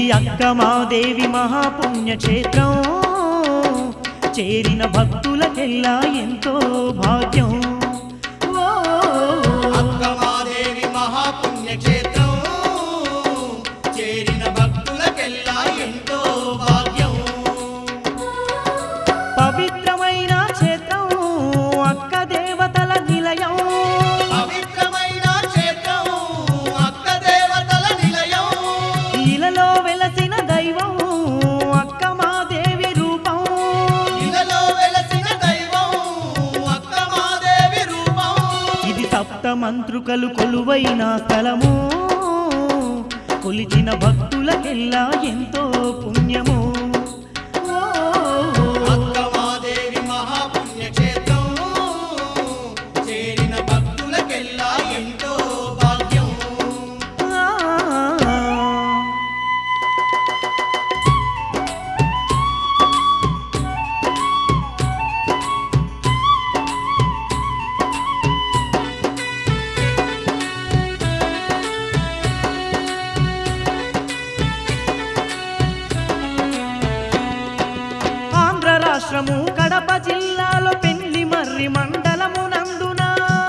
అక్కమాదేవి మహాపుణ్యక్షేత్రం చేరిన భక్తులకెల్లా ఎంతో భాగ్యం ఓ, అక్కమాదేవి మహాపుణ్యక్షేత్రం చేరిన భక్తులకెల్లా ఎంతో భాగ్యం పవిత్రమైన క్షేత్రం అక్క దేవతల నిలయం పవిత్రమైన క్షేత్రం అక్క దేవతల నిలయం ఇలలో వెలసిన దైవం అక్కమాదేవి రూపం ఇలలో వెలసిన దైవం అక్కమాదేవి రూపం ఇది సప్త మంత్రుకలు కొలువైన స్థలము కొలిచిన భక్తులకెల్లా ఎంతో పుణ్యము ఓ, అక్కమాదేవి మహాపుణ్యక్షేత్రం చేరిన భక్తులకెల్లా ఎంతో భాగ్యం ఆ. ఆంధ్ర రాష్ట్రము కడప జిల్లాలో పెళ్లి మర్రి మండలము నందున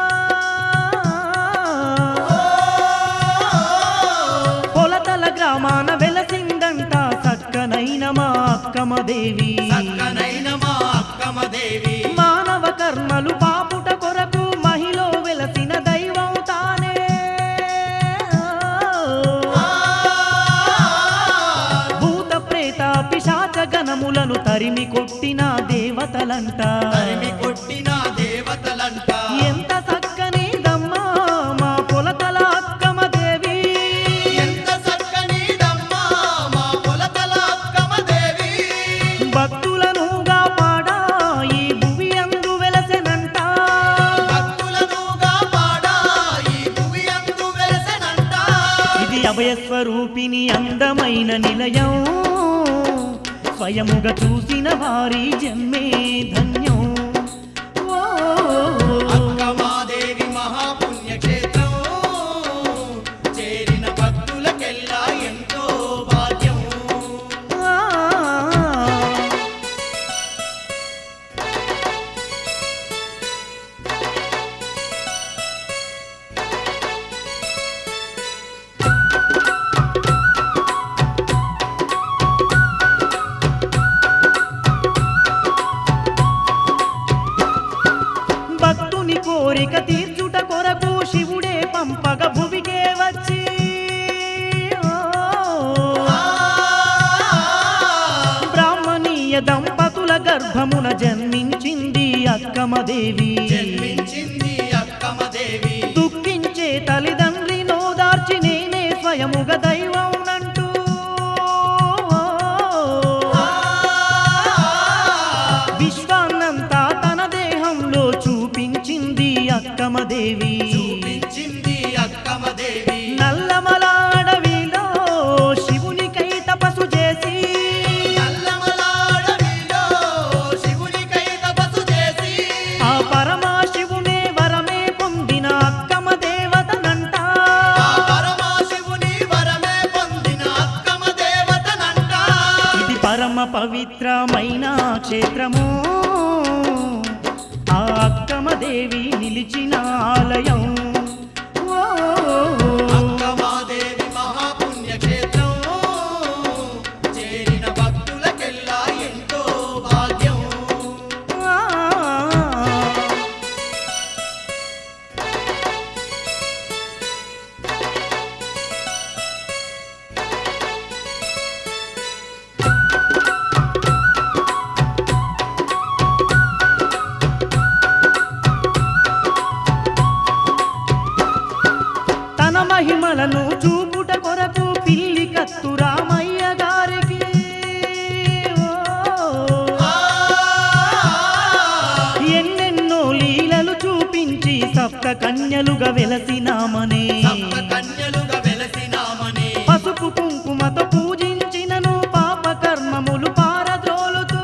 పొలతల గ్రామాన వెలసిందంట చక్కనైన మా అక్కమదేవి చక్కనైన మా అక్కమదేవి మానవ కర్మలు పాపుట కొరకు మహిళ వెలసిన దైవం తానే భూత ప్రేత పిశాచ గణములను తరిమి కొట్టిన దేవతలంట తరిమి కొట్టిన దేవతలంట ఎంత చక్కని దమ్మా మా పొలతల అక్కమదేవి ఎంత చక్కనిదమ్మా మా కొలతల అక్కమదేవి భక్తులనుగా పాడా ఈ భువి అందు వెలసెనంట భక్తులను కాపాడా ఈ భువి అందు వెలసెనంట ఇది అభయస్వరూపిణి అందమైన నిలయం స్వయముగా చూసిన వారి జన్మే ధన్యం ఓ, అక్కమాదేవి మహాపుణ్యక్షేత్రం చేరిన భక్తులకెల్లా ఎంతో భాగ్యం ఆ. భక్తుని కోరిక తీర్చుట కొరకు శివుడే పంపగ భువికే వచ్చి ఓ, బ్రాహ్మణీయ దంపతుల గర్భమున జన్మించింది అక్కమదేవి జన్మించింది అక్కమదేవి దుఃఖించే తల్లిదండ్రి నోదార్చి నేనే స్వయముగ దైవమునంటూ విశ్వాన్నంతా తన దేహంలో చూపించింది అక్కమదేవి చూపించింది అక్కమదేవి నల్లమల అడవిలో శివునికై తపస్సు చేసి నల్లమలాడవిలో శివునికై తపస్సు చేసి ఆ పరమాశివునే వరమే పొందిన అక్కమ దేవతనంట ఆ పరమశివుని వరమే పొందిన అక్కమ దేవతనంట ఇది పరమ పవిత్రమైన క్షేత్రము ఆ అక్కమ దేవి నిలిచిన ఆలయం ఓ, అక్కమాదేవి మహాపుణ్యక్షేత్రం చేరిన భక్తులకెల్లా ఎంతో భాగ్యం ఆ. తన మహిమలను చూపుట కొరకు పిల్లి కత్తు రామయ్య గారికి ఓ, ఎన్నెన్నో లీలలు చూపించి సప్త కన్యలుగా వెలసినామనే సప్త కన్యలుగా వెలసినామని పసుపు కుంకుమతో పూజించినను పాప కర్మములు పారద్రోలుతూ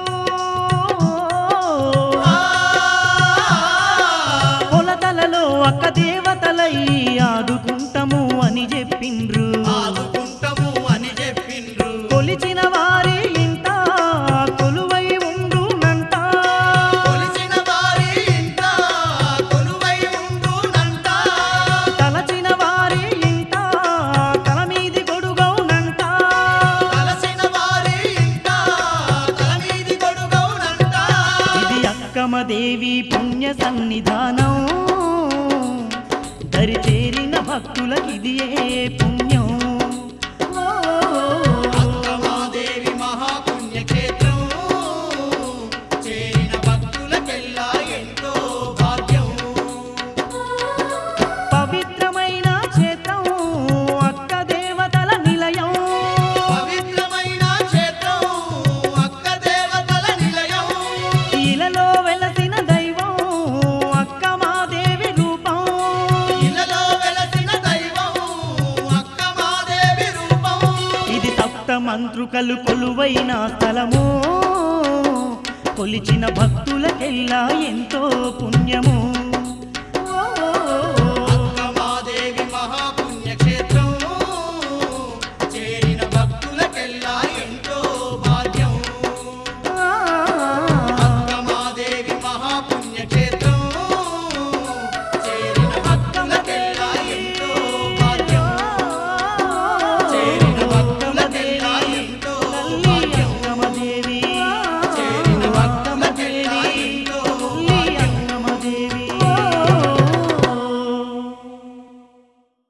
పొలతలలో అక్క దేవతలై ఆదుకుంటము అని చెప్పిండ్రు ఆదుకుంటము అని చెప్పిండ్రు దేవి పుణ్య సన్నిధానం దరి చేరిన భక్తులకిదియే పుణ్యం ఓ, అక్కమాదేవి మహాపుణ్యక్షేత్రం చేరిన భక్తులకెల్లా ఎంతో భాగ్యం పవిత్రమైన క్షేత్రం అక్క దేవతల నిలయం పవిత్రమైన క్షేత్రం అక్క దేవతల నిలయం ఇలలో వెలసిన దైవం అక్క మాదేవి రూపం ఇలలో వెలసిన దైవం అక్కమాదేవి రూపం ఇది సప్త మంత్రుకలు కొలువైన స్థలము కొలిచిన భక్తులకెల్లా ఎంతో పుణ్యము